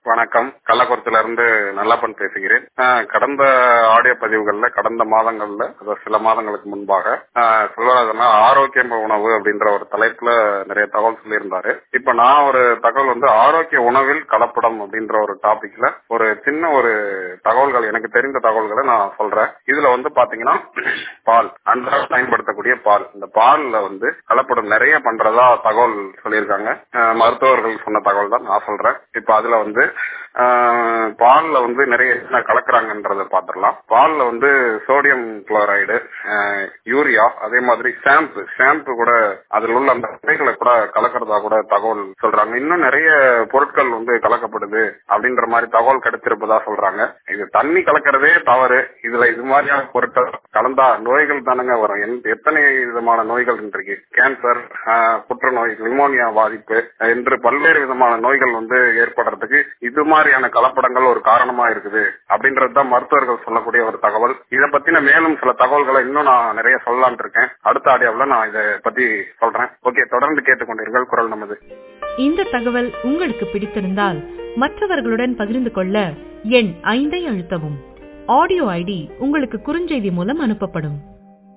வணக்கம் கள்ளக்குறிச்சில இருந்து நல்லப்பன் பேசுகிறேன் ஆஹ் கடந்த ஆடியோ பதிவுகள்ல கடந்த மாதங்கள்ல அதாவது சில மாதங்களுக்கு முன்பாக ஆஹ் சொல்வதுன்னா ஆரோக்கிய உணவு அப்படின்ற ஒரு தலைப்புல நிறைய தகவல் சொல்லியிருந்தாரு இப்ப நான் ஒரு தகவல் வந்து ஆரோக்கிய உணவில் கலப்படம் அப்படின்ற ஒரு டாபிக்ல ஒரு சின்ன ஒரு தகவல்கள் எனக்கு தெரிந்த தகவல்களை நான் சொல்றேன் இதுல வந்து பாத்தீங்கன்னா பால் அன்றாட பயன்படுத்தக்கூடிய பால் இந்த பால்ல வந்து கலப்படம் நிறைய பண்றதா தகவல் சொல்லியிருக்காங்க ஆஹ் மருத்துவர்கள் சொன்ன தகவல் தான் நான் சொல்றேன் இப்ப அதுல வந்து ஆஹ் பால்ல வந்து நிறைய என்ன கலக்குறாங்கன்றத பாத்திரலாம் பால்ல வந்து சோடியம் குளோரைடு யூரியா அதே மாதிரி ஷாம்பு ஷாம்பு கூட அதில் உள்ள அந்த விதைகளை கூட கலக்கிறதா கூட தகவல் சொல்றாங்க இன்னும் நிறைய பொருட்கள் வந்து கலக்கப்படுது அப்படின்ற மாதிரி தகவல் கிடைச்சிருப்பதா சொல்றாங்க இது தண்ணி கலக்கிறதே தவறு இதுல இது மாதிரியான பொருட்கள் கலந்தா நோய்கள் தானங்க வரும் எந்த- எத்தனை விதமான நோய்கள் இன்றைக்கு கேன்சர் ஆஹ், புற்றுநோய் நிமோனியா பாதிப்பு என்று பல்வேறு விதமான நோய்கள் வந்து ஏற்படுறதுக்கு இது மாதிரியான கலப்படங்கள் ஒரு காரணமா இருக்குது அப்படின்றது தான் மருத்துவர்கள் சொல்லக்கூடிய ஒரு தகவல் இதை பத்தின மேலும் சில தகவல்களை இன்னும் நான் நிறைய சொல்லலாம்னு இருக்கேன் அடுத்த ஆடியோவில் நான் இதை பத்தி சொல்றேன் ஓகே தொடர்ந்து கேட்டுக்கொண்டீர்கள் குரல் நமது இந்த தகவல் உங்களுக்கு பிடித்திருந்தால் மற்றவர்களுடன் பகிர்ந்து கொள்ள எண் ஐந்தை அழுத்தவும் ஆடியோ ஐடி உங்களுக்கு குறுஞ்செய்தி மூலம் அனுப்பப்படும்